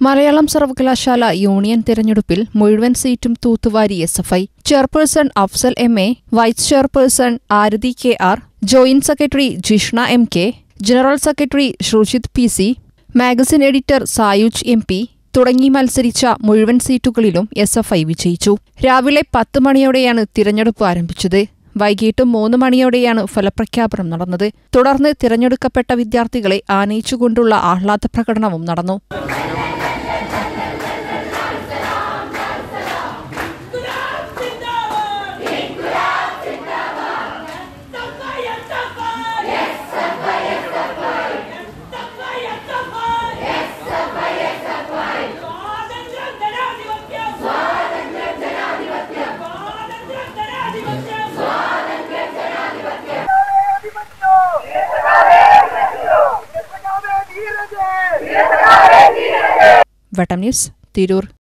മലയാളം സർവകലാശാല യൂണിയൻ തിരഞ്ഞെടുപ്പിൽ മുഴുവൻ സീറ്റും തൂത്തുവാരി S F I chairperson Afsal M A vice chairperson Arathi K R joint secretary Jishna M K general secretary Shujith P C magazine editor Sayuj M P തുടങ്ങി മത്സരിച്ച മുഴുവൻ സീറ്റുകളിലും എസ് എഫ് ഐ വിജയിച്ചു രാവിലെ പത്ത് മണിയോടെയാണ് തിരഞ്ഞെടുപ്പ് ആരംഭിച്ചത് വൈകിട്ട് മൂന്ന് മണിയോടെയാണ് ഫലപ്രഖ്യാപനം നടന്നത് തുടർന്ന് തിരഞ്ഞെടുക്കപ്പെട്ട വിദ്യാർത്ഥികളെ ആനയിച്ചുകൊണ്ടുള്ള ആഹ്ലാദ പ്രകടനവും നടന്നു വട്ടം ന്യൂസ് തിരൂർ